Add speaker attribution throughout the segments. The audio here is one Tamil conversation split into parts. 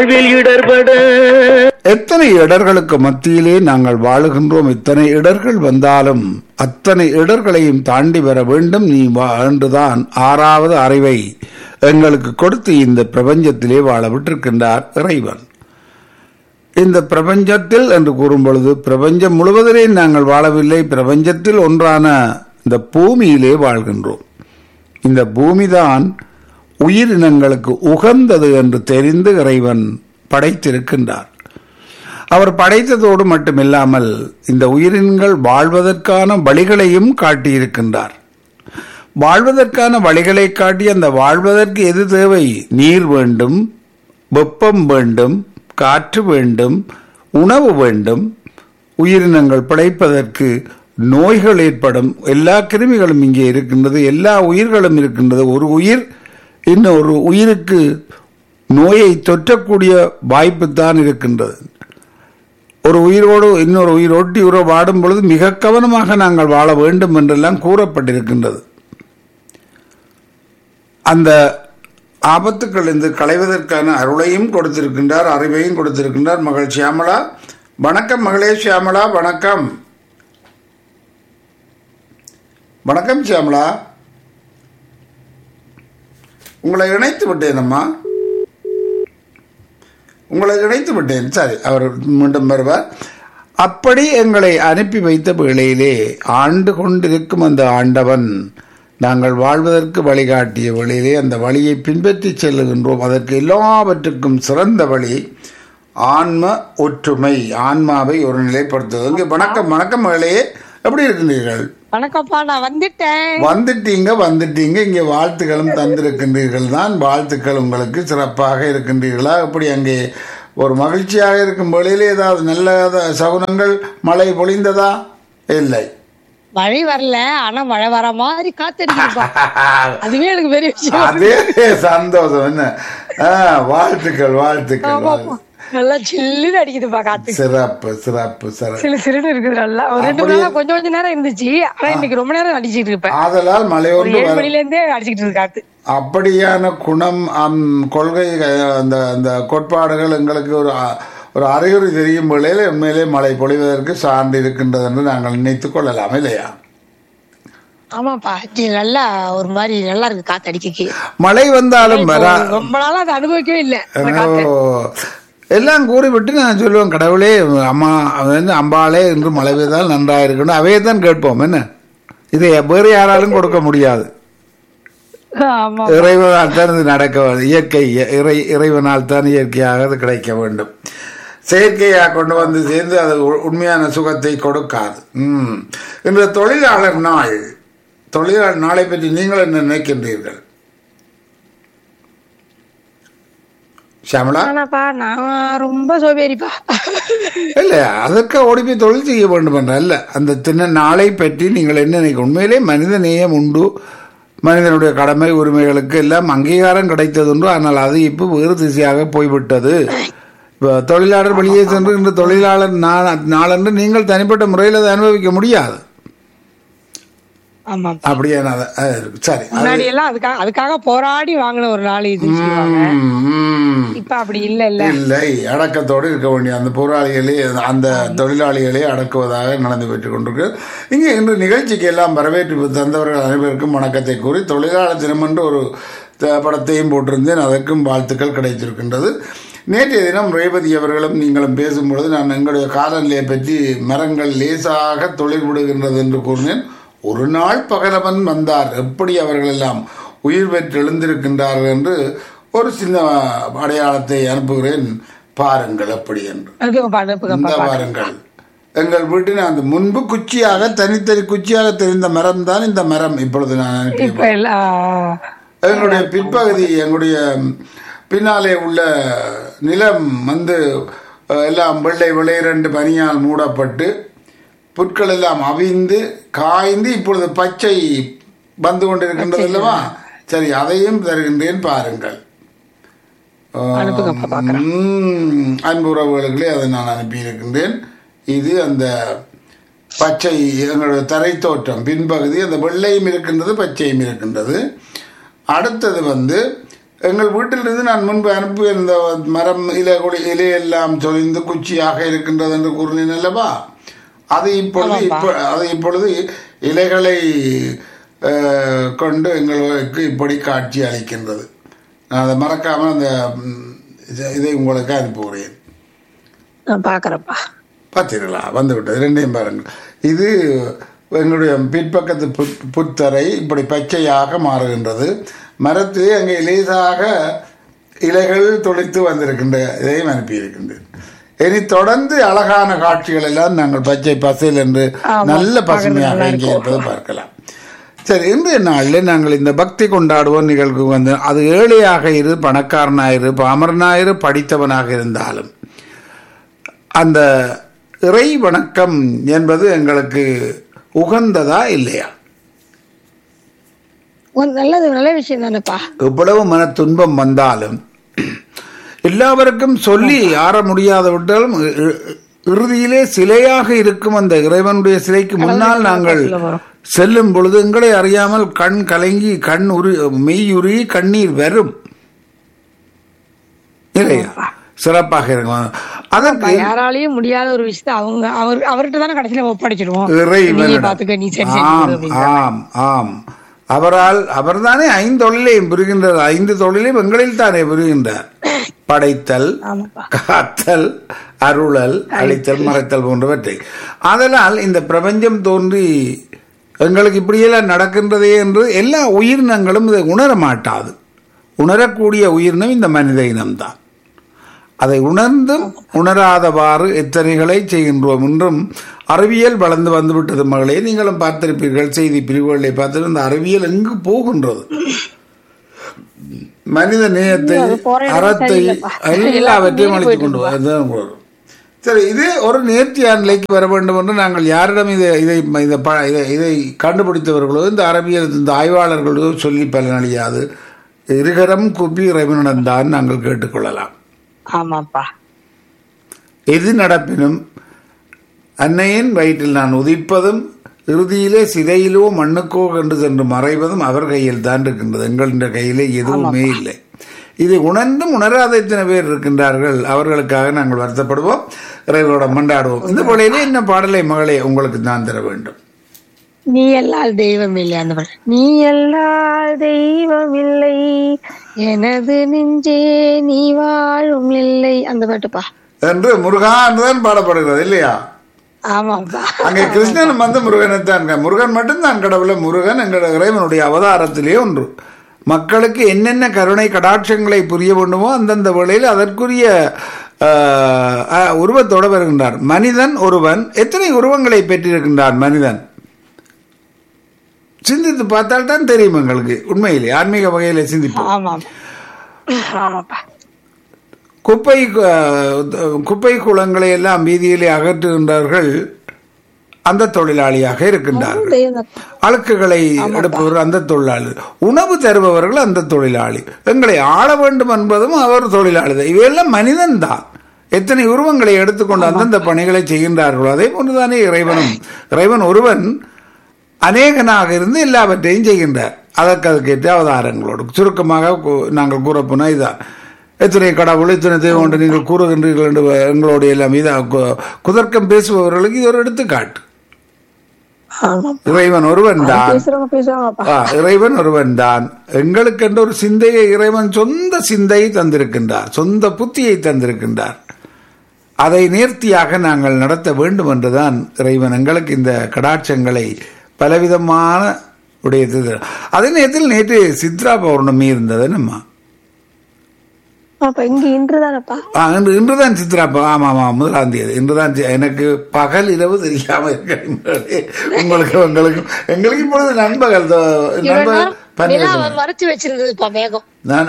Speaker 1: வாழ்வில் இடர்பட
Speaker 2: எத்தனை இடர்களுக்கு மத்தியிலே நாங்கள் வாழுகின்றோம் இத்தனை இடர்கள் வந்தாலும் அத்தனை இடர்களையும் தாண்டி வர வேண்டும் நீ வா என்றுதான் ஆறாவது அறிவை எங்களுக்கு கொடுத்து இந்த பிரபஞ்சத்திலே வாழ விட்டிருக்கின்றார் இறைவன் இந்த பிரபஞ்சத்தில் என்று கூறும் பொழுது பிரபஞ்சம் முழுவதிலே நாங்கள் வாழவில்லை பிரபஞ்சத்தில் ஒன்றான இந்த பூமியிலே வாழ்கின்றோம் இந்த பூமிதான் உயிரினங்களுக்கு உகந்தது என்று தெரிந்து இறைவன் படைத்திருக்கின்றார் அவர் படைத்ததோடு மட்டுமில்லாமல் இந்த உயிரினங்கள் வாழ்வதற்கான வழிகளையும் காட்டியிருக்கின்றார் வாழ்வதற்கான வழிகளை காட்டி அந்த வாழ்வதற்கு எது தேவை நீர் வேண்டும் வெப்பம் வேண்டும் காற்று வேண்டும் உணவு வேண்டும் உயிரினங்கள் பிழைப்பதற்கு நோய்கள் ஏற்படும் எல்லா கிருமிகளும் இங்கே இருக்கின்றது எல்லா உயிர்களும் இருக்கின்றது ஒரு உயிர் இன்னொரு உயிருக்கு நோயை தொற்றக்கூடிய வாய்ப்பு தான் இருக்கின்றது ஒரு உயிரோடு இன்னொரு உயிர் ஒட்டி உற வாடும் பொழுது மிக கவனமாக நாங்கள் வாழ வேண்டும் என்றெல்லாம் கூறப்பட்டிருக்கின்றது அந்த ஆபத்துக்களிலிருந்து களைவதற்கான அருளையும் கொடுத்திருக்கின்றார் அறிவையும் கொடுத்திருக்கின்றார் மகள் சியாமளா வணக்கம் மகளே சியாமளா வணக்கம் வணக்கம் சியாமளா உங்களை இணைத்து விட்டேன் அம்மா உங்களை இணைத்து விட்டேன் சரி அவர் மீண்டும் வருவார் அப்படி எங்களை அனுப்பி வைத்த வேளையிலே ஆண்டு கொண்டிருக்கும் அந்த ஆண்டவன் நாங்கள் வாழ்வதற்கு வழிகாட்டிய வழியிலே அந்த வழியை பின்பற்றி செல்லுகின்றோம் அதற்கு எல்லாவற்றுக்கும் சிறந்த வழி ஆன்ம ஒற்றுமை ஆன்மாவை ஒரு நிலைப்படுத்துவது இங்கே வணக்கம் வணக்கம் மகளே எப்படி இருக்கின்றீர்கள்
Speaker 3: வணக்கம்ப்பா நான் வந்துட்டேன்
Speaker 2: வந்துட்டீங்க வந்துட்டீங்க இங்கே வாழ்த்துக்களும் தந்திருக்கின்றீர்கள் தான் வாழ்த்துக்கள் உங்களுக்கு சிறப்பாக இருக்கின்றீர்களா எப்படி அங்கே ஒரு மகிழ்ச்சியாக இருக்கும் வேளையிலே ஏதாவது நல்ல சகுனங்கள் மழை பொழிந்ததா இல்லை
Speaker 3: மழை வரல ஆனா மழை வர மாதிரி காத்தடிக்குதுப்பா அதுவே எனக்கு பெரிய விஷயம்
Speaker 2: அதே சந்தோஷம் என்ன ஆ, வாழ்த்துக்கள் வாழ்த்துக்கள்
Speaker 3: ஆமாப்பா. நல்லா சில்லுன்னு அடிக்குதுப்பா காத்து
Speaker 2: சிறப்பு சிறப்பு சிறப்பு
Speaker 3: சிலு சிலுன்னு இருக்குது நல்லா ஒரு ரெண்டு மணி நேரம் கொஞ்சம் கொஞ்ச நேரம் இருந்துச்சு ஆனா இன்னைக்கு ரொம்ப நேரம் அடிச்சிட்டு இருப்பேன்
Speaker 2: ஆதலால் மழை
Speaker 3: ஒரு
Speaker 2: ஒன்று
Speaker 3: ஏழு
Speaker 2: வர
Speaker 3: மணில இருந்தே அடிச்சிட்டு இருக்கு காத்து
Speaker 2: அப்படியான குணம் அம், கொள்கை அஹ், அந்த அந்த கோட்பாடுகள் எங்களுக்கு ஒரு அ- ஒரு அறிகுறி தெரியும் வேளையில் உண்மையிலே மழை பொழிவதற்கு சான்று இருக்கின்றது என்று நாங்கள் நினைத்துக் கொள்ளலாம் இல்லையா
Speaker 3: ஆமாப்பா இது நல்லா ஒரு மாதிரி நல்லா இருக்கு காத்து அடிக்கக்கு
Speaker 2: மழை வந்தாலும் வரா
Speaker 3: ரொம்ப நாளா அதை அனுபவிக்கவே இல்ல அந்த காத்து
Speaker 2: ஓ, எல்லாம் கூறிவிட்டு நான் சொல்லுவேன் கடவுளே அம்மா அவன் வந்து அம்பாளே என்று மழை பெய்தால் நன்றாக இருக்கணும் அவையே தான் கேட்போம் என்ன இதை வேறு யாராலும் கொடுக்க முடியாது
Speaker 3: ஆமா
Speaker 2: இறைவனால் தான் இது நடக்க வேண்டும். இயற்கை இறை இறைவனால் தான் இயற்கையாக அது கிடைக்க வேண்டும் செயற்கையாக கொண்டு வந்து சேர்ந்து அது உ- உண்மையான சுகத்தை கொடுக்காது ம் இன்று தொழிலாளர் நாள் தொழிலாளர் நாளை பற்றி நீங்கள் என்ன நினைக்கின்றீர்கள் ஷியாமளா
Speaker 3: ஆனாப்பா நான் ரொம்ப சோபேறிப்பா
Speaker 2: இல்ல அதற்கு ஓடி போய் தொழில் செய்ய வேண்டும் என்ற அல்ல அந்த தின நாளை பற்றி நீங்கள் என்ன நினைக்க உண்மையிலே மனித நேயம் உண்டு மனிதனுடைய கடமை உரிமைகளுக்கு எல்லாம் அங்கீகாரம் கிடைத்ததுண்டு ஆனால் அது இப்போ வேறு திசையாக போய்விட்டது இப்போ தொழிலாளர் வெளியே சென்று இன்று தொழிலாளர் நா- நாளன்று நீங்கள் தனிப்பட்ட முறையில் அதை அனுபவிக்க முடியாது
Speaker 3: ஆமா
Speaker 2: அப்படியே நான் அதை- அது இருக்கு. சரி அது-
Speaker 3: முன்னாடி எல்லாம் அதுக்காக அதுக்காக போராடி வாங்கின ஒரு நாள் இது சொல்லுவாங்க
Speaker 2: ம், ம்.
Speaker 3: இப்ப அப்படி இல்ல இல்ல
Speaker 2: இல்லை அடக்கத்தோடு இருக்க வேண்டிய அந்த போராளிகளே அந்த தொழிலாளிகளே அடக்குவதாக நடந்து பெற்றுக் கொண்டிருக்கு இங்கே இன்று நிகழ்ச்சிக்கு எல்லாம் வரவேற்பு தந்தவர்கள் அனைவருக்கும் வணக்கத்தை கூறி தொழிலாளர் தினம் என்று ஒரு த- படத்தையும் போட்டிருந்தேன் அதற்கும் வாழ்த்துக்கள் கிடைத்திருக்கின்றது நேற்றைய தினம் ரேவதி அவர்களும் நீங்களும் பேசும்பொழுது நான் எங்களுடைய காலநிலையை பற்றி மரங்கள் லேசாக தொழில் விடுகின்றது என்று கூறினேன் ஒரு நாள் பகலவன் வந்தார் எப்படி அவர்கள் எல்லாம் உயிர் பெற்று எழுந்திருக்கின்றார்கள் என்று ஒரு சின்ன அடையாளத்தை அனுப்புகிறேன் பாருங்கள் அப்படி என்று
Speaker 3: அனுப்புங்கப்பா அனுப்புங்கப்பா
Speaker 2: இந்த பாருங்கள் எங்கள் வீட்டில் அந்த முன்பு குச்சியாக தனித்தனி குச்சியாக தெரிந்த மரம் தான் இந்த மரம் இப்பொழுது நான் அனுப்பி
Speaker 3: இப்ப எல்லாம்
Speaker 2: எங்களுடைய பிற்பகுதி எங்களுடைய பின்னாலே உள்ள நிலம் வந்து அஹ், எல்லாம் வெள்ளை விளையிரண்டு பனியால் மூடப்பட்டு புற்கள் எல்லாம் அவிந்து காய்ந்து இப்பொழுது பச்சை வந்து கொண்டிருக்கின்றது அல்லவா சரி அதையும் தருகின்றேன் பாருங்கள்
Speaker 3: அனுப்புங்கப்பா
Speaker 2: ம், அன்பு உறவுகளுக்கு அதை நான் அனுப்பியிருக்கின்றேன் இது அந்த பச்சை எங்களுடைய தரை தோற்றம் பின்பகுதி அந்த வெள்ளையும் இருக்கின்றது பச்சையும் இருக்கின்றது அடுத்தது வந்து எங்கள் வீட்டிலிருந்து நான் முன்பு அனுப்பிய இந்த மரம் இலை கொடி இலையெல்லாம் சொரிந்து குச்சியாக இருக்கின்றது என்று கூறினேன் அல்லவா அது இப்பொழுது இப்ப அது இப்பொழுது இலைகளை அஹ், கொண்டு எங்களுக்கு இப்படி காட்சி அளிக்கின்றது நான் அதை மறக்காமல் அந்த ம், இதை- இதை உங்களுக்கு அனுப்புகிறேன்
Speaker 3: நான் பாக்குறேன்ப்பா
Speaker 2: பார்த்தீர்களா வந்து விட்டது ரெண்டையும் பாருங்கள் இது எங்களுடைய பிற்பக்கத்து புத் புத்தரை இப்படி பச்சையாக மாறுகின்றது மரத்திலே அங்கே லேசாக இலைகள் தொளித்து வந்திருக்கின்ற இதையும் அனுப்பியிருக்கின்றேன் இனி தொடர்ந்து அழகான காட்சிகள் எல்லாம் நாங்கள் பச்சை பசையில் என்று
Speaker 3: ஆமா,
Speaker 2: நல்ல பசுமையாக இங்கே இருப்பதை பார்க்கலாம் சரி இன்றைய நாளில் நாங்கள் இந்த பக்தி கொண்டாடுவோம் நிகழ்வு வந்து அது ஏழையாக இரு பணக்காரனாயிரு பாமரனாயிரு படித்தவனாக இருந்தாலும் அந்த இறை வணக்கம் என்பது எங்களுக்கு உகந்ததா இல்லையா
Speaker 3: ஒரு நல்லது நல்ல விஷயம் தானேப்பா
Speaker 2: எவ்வளவு மன துன்பம் வந்தாலும் எல்லாவருக்கும் சொல்லி ஆற முடியாத விட்டாலும் இ- இ- இறுதியிலே சிலையாக இருக்கும் அந்த இறைவனுடைய சிலைக்கு முன்னால் நாங்கள்
Speaker 3: வரும்.
Speaker 2: செல்லும் பொழுது எங்களை அறியாமல் கண் கலங்கி கண் உரு மெய் உருகி கண்ணீர் வரும் இல்லையா சிறப்பாக இருக்கும் அதற்கு
Speaker 3: யாராலையும் முடியாத ஒரு விஷயத்த அவங்க அவர் அவர்கிட்ட தானே கடைசியில ஒப்படைச்சிடுவோம் நீ
Speaker 2: இறைவனிடம்.
Speaker 3: பாத்துக்க நீ சரி செஞ்சு
Speaker 2: ஆம்
Speaker 3: கொடு அப்படின்னு.
Speaker 2: ஆம் ஆம் அவரால் அவர்தானே ஐந்தொழிலையும் புரிகின்றார் ஐந்து தொழிலையும் எங்களில் தானே புரிகின்றார் படைத்தல்
Speaker 3: ஆமாப்பா
Speaker 2: காத்தல் அருளல் அழித்தல் மறைத்தல் போன்றவற்றை அதனால் இந்த பிரபஞ்சம் தோன்றி எங்களுக்கு இப்படியெல்லாம் நடக்கின்றதே என்று எல்லா உயிரினங்களும் இதை உணர மாட்டாது உணரக்கூடிய உயிரினம் இந்த மனித இனம்தான் அதை உணர்ந்தும் உணராதவாறு எத்தனைகளை செய்கின்றோம் என்றும் அறிவியல் வளர்ந்து வந்துவிட்டது மகளே நீங்களும் பார்த்திருப்பீர்கள் செய்தி பிரிவுகளை பார்த்து இந்த அறிவியல் எங்கு போகின்றது மனித நேயத்தை
Speaker 3: அது போற இடம்
Speaker 2: அறத்தை
Speaker 3: சரியில்லைப்பா.
Speaker 2: எல்லாவற்றையும் அழைத்துக் கொண்டு வா- அதுதான் போதும். சரி இது ஒரு நேர்த்தியான நிலைக்கு வர வேண்டும் என்று நாங்கள் யாரிடம் இதை இதை இதை ப- இதை இதை கண்டுபிடித்தவர்களோ இந்த அரபியல் இந்த ஆய்வாளர்களோ சொல்லி பலனழியாது இருகரம் குப்பி இறைவனிடம் தான் நாங்கள் கேட்டுக்கொள்ளலாம்
Speaker 3: ஆமாப்பா
Speaker 2: எது நடப்பினும் அன்னையின் வயிற்றில் நான் உதிப்பதும் இறுதியிலே சிதையிலோ மண்ணுக்கோ கண்டு சென்று மறைவதும் அவர் கையில் தான் இருக்கின்றது எங்களுடைய கையிலே எதுவுமே இல்லை இது உணர்ந்தும் உணராத இத்தனை பேர் இருக்கின்றார்கள் அவர்களுக்காக நாங்கள் வருத்தப்படுவோம் இறைவனோட மண்டாடுவோம் இந்த போலையிலே என்ன பாடலை மகளே உங்களுக்கு நான் தர வேண்டும்
Speaker 3: நீ எல்லால் தெய்வம் இல்லை அந்த பாட்டு நீ எல்லால் தெய்வம் இல்லை எனது நெஞ்சே நீ வாழும் இல்லை அந்த பாட்டுப்பா
Speaker 2: என்று முருகா என்றுதான் பாடப்படுகிறது இல்லையா
Speaker 3: ஆமாப்பா
Speaker 2: அங்கே கிருஷ்ணன் வந்து முருகனை தான் முருகன் மட்டும்தான் கடவுளை முருகன் எங்கள் இறைவனுடைய அவதாரத்திலே ஒன்று மக்களுக்கு என்னென்ன கருணை கடாட்சங்களை புரிய வேண்டுமோ அந்தந்த வேளையில் அதற்குரிய ஆஹ், ஆஹ், உருவத்தோடு வருகின்றார் மனிதன் ஒருவன் எத்தனை உருவங்களை பெற்றிருக்கின்றான் மனிதன் சிந்தித்து பார்த்தால் தான் தெரியும் எங்களுக்கு உண்மையிலே ஆன்மீக வகையில சிந்திப்போம்
Speaker 3: ஆமாம் ஆமாப்பா
Speaker 2: குப்பை அஹ், குப்பை குளங்களை எல்லாம் வீதியிலே அகற்றுகின்றார்கள் அந்த தொழிலாளியாக இருக்கின்றார்கள்
Speaker 3: தெய்வம் தான்.
Speaker 2: அழுக்குகளை எடுப்பவர் அந்த தொழிலாளி உணவு தருபவர்கள் அந்த தொழிலாளி எங்களை ஆள வேண்டும் என்பதும் அவர் தொழிலாளி தான் இவையெல்லாம் மனிதன் தான் எத்தனை உருவங்களை எடுத்துக்கொண்டு அந்தந்த பணிகளை செய்கின்றார்களோ அதே போன்றுதானே இறைவனும் இறைவன் ஒருவன் அநேகனாக இருந்து எல்லாவற்றையும் செய்கின்றார் அதற்கு அதுக்கேற்ற அவதாரங்களோடு சுருக்கமாக கு- நாங்கள் கூறப்போனா இதுதான் எத்தனை கடவுள் இத்தனை தெய்வம் என்று நீங்கள் கூறுகின்றீர்கள் என்று எங்களோட எல்லாம் இதாக கு- குதர்க்கம் பேசுபவர்களுக்கு இது ஒரு எடுத்துக்காட்டு
Speaker 3: ஆமாம்
Speaker 2: இறைவன் ஒருவன் தான்
Speaker 3: பேசுறவங்க பேசுவாங்கப்பா
Speaker 2: ஆ, இறைவன் ஒருவன் தான் எங்களுக்கென்ற ஒரு சிந்தையை இறைவன் சொந்த சிந்தையை தந்திருக்கின்றார் சொந்த புத்தியை தந்திருக்கின்றார் அதை நேர்த்தியாக நாங்கள் நடத்த வேண்டும் என்றுதான் இறைவன் எங்களுக்கு இந்த கடாட்சங்களை பலவிதமான உடையது அதே நேரத்தில் நேற்று சித்ரா பௌர்ணமி இருந்தது நம்ம
Speaker 3: அப்ப இங்க இன்றுதானப்பா
Speaker 2: ஆ, இன்று இன்றுதான் சித்ரா பௌ- ஆமா ஆமா முதலாம் தேதி இன்றுதான் சி- எனக்கு பகல் இரவு தெரியாம இருக்கிறது உங்களுக்கு உங்களுக்கு எங்களுக்கு இப்பொழுது நண்பகல் தோ- நண்பகல் பன்னிரண்டு மணி.
Speaker 3: மறைச்சு வச்சிருந்ததுப்பா மேகம்
Speaker 2: நான்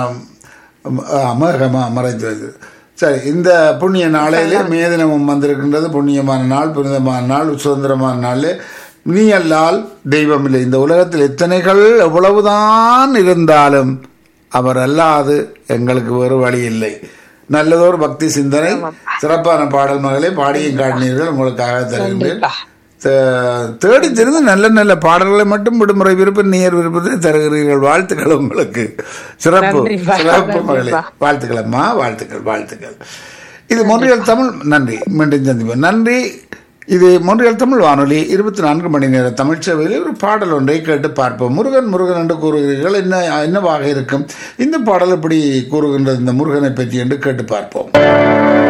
Speaker 2: அமகமா மறைத்து வைத்து சரி இந்த புண்ணிய நாளையிலே மே தினமும் வந்திருக்கின்றது புண்ணியமான நாள் புனிதமான நாள் சுதந்திரமான நாள் நீ அல்லால் தெய்வம் இல்லை இந்த உலகத்தில் எத்தனைகள் எவ்வளவுதான் இருந்தாலும் அவர் அல்லாது எங்களுக்கு வேறு வழி இல்லை நல்லதொரு பக்தி சிந்தனை சிறப்பான பாடல் மகளை பாடியும் காட்டினீர்கள் உங்களுக்காக தருகின்றேன் தே- தேடி தெரிந்து நல்ல நல்ல பாடல்களை மட்டும் விடுமுறை விருப்பம் நேர் விருப்பத்தை தருகிறீர்கள் வாழ்த்துக்கள் உங்களுக்கு சிறப்பு
Speaker 3: நன்றிப்பா,
Speaker 2: சிறப்பு மகளே
Speaker 3: நன்றிப்பா.
Speaker 2: வாழ்த்துக்கள் அம்மா வாழ்த்துக்கள் வாழ்த்துக்கள் இது மொன்றியல் தமிழ் நன்றி மீண்டும் சந்திப்போம் நன்றி இது மொன்றியல் தமிழ் வானொலி இருபத்தி நான்கு மணி நேர தமிழ் சேவையில் ஒரு பாடல் ஒன்றை கேட்டு பார்ப்போம் முருகன் முருகன் என்று கூறுகிறீர்கள் என்ன என்னவாக இருக்கும் இந்த பாடல் எப்படி கூறுகின்றது இந்த முருகனை பற்றி என்று கேட்டு பார்ப்போம்